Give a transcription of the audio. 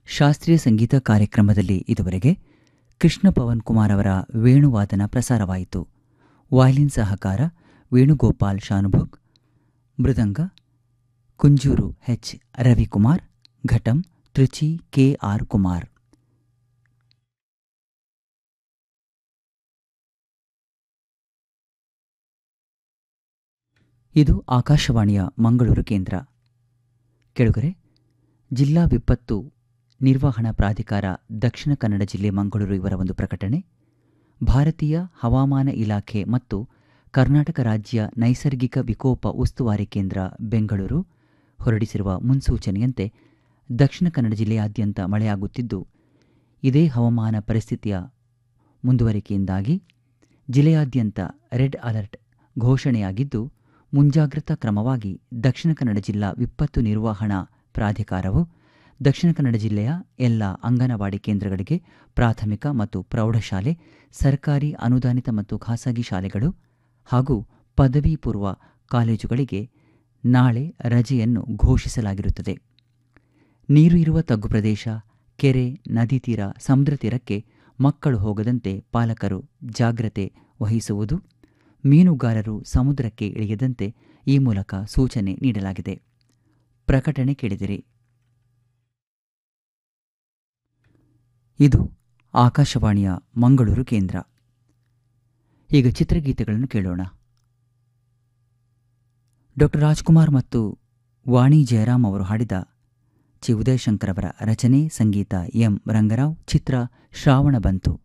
ಶಾಸ್ತ್ರೀಯ ಸಂಗೀತ ಕಾರ್ಯಕ್ರಮದಲ್ಲಿ ಇದುವರೆಗೆ ಕೃಷ್ಣ ಪವನ್ ಕುಮಾರ್ ಅವರ ವೇಣುವಾದನ ಪ್ರಸಾರವಾಯಿತು ವಾಯ್ಲಿನ್ ಸಹಕಾರ ವೇಣುಗೋಪಾಲ್ ಶಾನುಭೋಗ್ ಮೃದಂಗ ಕುಂಜೂರು ಎಚ್ ರವಿಕುಮಾರ್ ಘಟಂ ತ್ರಿಚಿ ಕೆ ಆರ್ ಕುಮಾರ್ ಇದು ಆಕಾಶವಾಣಿಯ ಮಂಗಳೂರು ಕೇಂದ್ರ ಕೆಳಗರೆ ಜಿಲ್ಲಾ ವಿಪತ್ತು ನಿರ್ವಹಣಾ ಪ್ರಾಧಿಕಾರ ದಕ್ಷಿಣ ಕನ್ನಡ ಜಿಲ್ಲೆ ಮಂಗಳೂರು ಇವರ ಒಂದು ಪ್ರಕಟಣೆ ಭಾರತೀಯ ಹವಾಮಾನ ಇಲಾಖೆ ಮತ್ತು ಕರ್ನಾಟಕ ರಾಜ್ಯ ನೈಸರ್ಗಿಕ ವಿಕೋಪ ಉಸ್ತುವಾರಿ ಕೇಂದ್ರ ಬೆಂಗಳೂರು ಹೊರಡಿಸಿರುವ ಮುನ್ಸೂಚನೆಯಂತೆ ದಕ್ಷಿಣ ಕನ್ನಡ ಜಿಲ್ಲೆಯಾದ್ಯಂತ ಮಳೆಯಾಗುತ್ತಿದ್ದು ಇದೇ ಹವಾಮಾನ ಪರಿಸ್ಥಿತಿಯ ಮುಂದುವರಿಕೆಯಿಂದಾಗಿ ಜಿಲ್ಲೆಯಾದ್ಯಂತ ರೆಡ್ ಅಲರ್ಟ್ ಘೋಷಣೆಯಾಗಿದ್ದು ಮುಂಜಾಗ್ರತಾ ಕ್ರಮವಾಗಿ ದಕ್ಷಿಣ ಕನ್ನಡ ಜಿಲ್ಲಾ ವಿಪತ್ತು ನಿರ್ವಹಣಾ ಪ್ರಾಧಿಕಾರವು ದಕ್ಷಿಣ ಕನ್ನಡ ಜಿಲ್ಲೆಯ ಎಲ್ಲ ಅಂಗನವಾಡಿ ಕೇಂದ್ರಗಳಿಗೆ ಪ್ರಾಥಮಿಕ ಮತ್ತು ಪ್ರೌಢಶಾಲೆ ಸರ್ಕಾರಿ ಅನುದಾನಿತ ಮತ್ತು ಖಾಸಗಿ ಶಾಲೆಗಳು ಹಾಗೂ ಪದವಿ ಪೂರ್ವ ಕಾಲೇಜುಗಳಿಗೆ ನಾಳೆ ರಜೆಯನ್ನು ಘೋಷಿಸಲಾಗಿರುತ್ತದೆ ನೀರು ಇರುವ ತಗ್ಗು ಪ್ರದೇಶ ಕೆರೆ ನದಿ ತೀರ ಸಮುದ್ರ ತೀರಕ್ಕೆ ಮಕ್ಕಳು ಹೋಗದಂತೆ ಪಾಲಕರು ಜಾಗ್ರತೆ ವಹಿಸುವುದು ಮೀನುಗಾರರು ಸಮುದ್ರಕ್ಕೆ ಇಳಿಯದಂತೆ ಈ ಮೂಲಕ ಸೂಚನೆ ನೀಡಲಾಗಿದೆ ಪ್ರಕಟಣೆ ಕೇಳಿದಿರಿ ಇದು ಆಕಾಶವಾಣಿಯ ಮಂಗಳೂರು ಕೇಂದ್ರ ಈಗ ಚಿತ್ರಗೀತೆಗಳನ್ನು ಕೇಳೋಣ ಡಾಕ್ಟರ್ ರಾಜ್ಕುಮಾರ್ ಮತ್ತು ವಾಣಿ ಜಯರಾಮ್ ಅವರು ಹಾಡಿದ ಚಿ ಉದಯಶಂಕರ್ ಅವರ ರಚನೆ ಸಂಗೀತ ಎಂ ರಂಗರಾವ್ ಚಿತ್ರ ಶ್ರಾವಣ ಬಂತು